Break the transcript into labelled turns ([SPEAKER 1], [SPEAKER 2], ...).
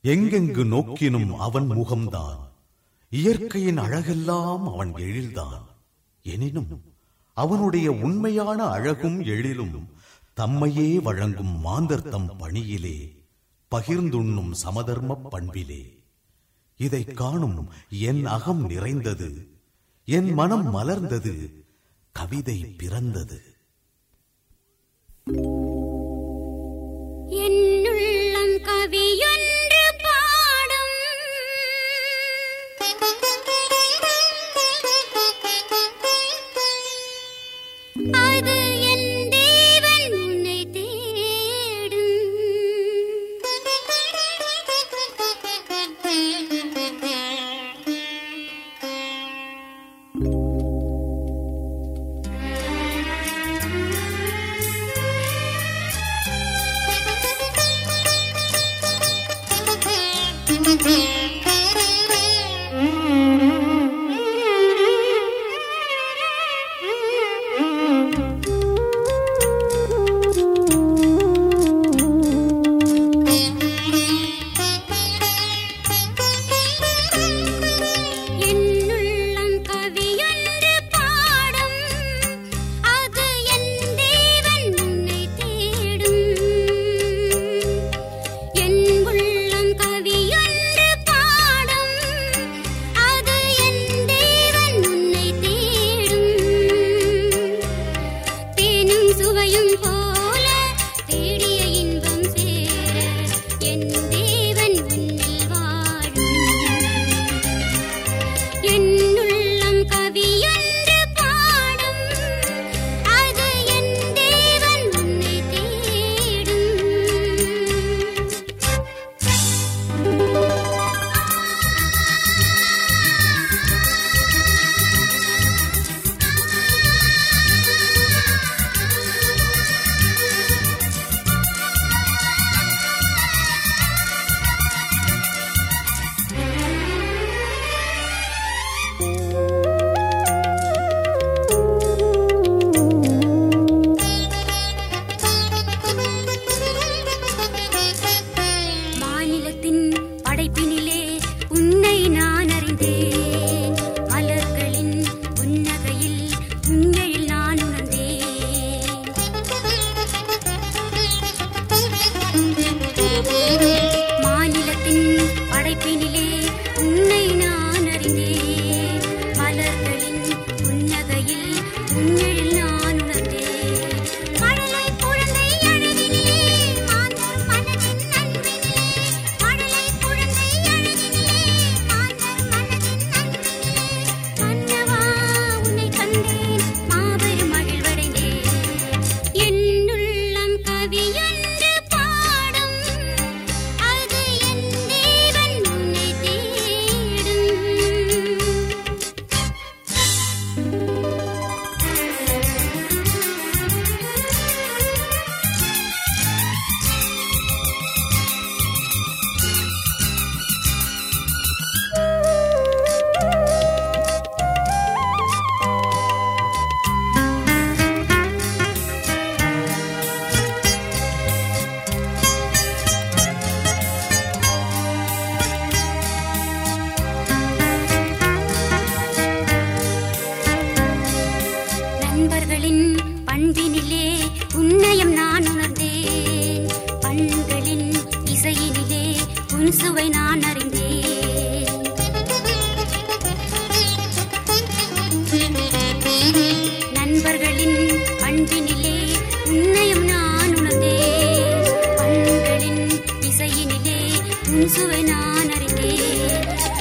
[SPEAKER 1] எங்கெங்கு நோக்கினும் அவன் முகம்தான் இயற்கையின் அழகெல்லாம் அவன் எழில்தான் எனினும் அவனுடைய உண்மையான அழகும் எழிலும் தம்மையே வழங்கும் மாந்தர் தம் பணியிலே பகிர்ந்துண்ணும் சமதர்ம பண்பிலே இதை காணும் என் அகம் நிறைந்தது என் மனம் மலர்ந்தது கவிதை பிறந்தது
[SPEAKER 2] என்னுள்ளம் கவியொன்று பாடும் அது என் தேவன் உன்னை தேடும் என்னுள்ளம் கவியொன்று பாடும் அது என் தேவன் உன்னை தேடும் என் உள்ளம் கவியொன்று பாடும் அது என் தேவன் உன்னை தேடும் தேனும் சுவையும் போல தேடிய இன்பம் சேர என் தேவன் உன்னில் வாழும் என்னுள்ளம் கவியொன்று பாடும் அது என் தேவன் உன்னை தேடும் மாநிலத்தின் படைப்பினிலே உன்னை நான் அறிந்தேன் மலர்களின் புன்னகையில் உன்னையில் நான் உணர்ந்தேன் மாநிலத்தின் படைப்பினிலே உன்னை நான் அறிந்தேன் மலர்களின் புன்னகையில் உன்னில் நான் உணர்ந்தேன் மழலை குழந்தை அழகினிலே மாந்தர் மனதின் அன்பினிலே மழலை குழந்தை அழகினிலே மாந்தர் மனதின் அன்பினிலே கண்ணவா உன்னை கண்டேன் மாபெரும் மகிழ்வடைந்தேன் என்னுள்ளம் கவியொன்று பாடும் அது என் தேவன் உன்னை தேடும் நண்பர்களின் பண்பினிலே உன்னையும் நான் உணர்ந்தேன் பண்களின் இசையினிலே உன் சுவை நான் அறிந்தேன் நண்பர்களின் பண்பினிலே உன்னையும் நான் உணர்ந்தேன் பண்களின் இசையினிலே உன் சுவை நான் அறிந்தேன்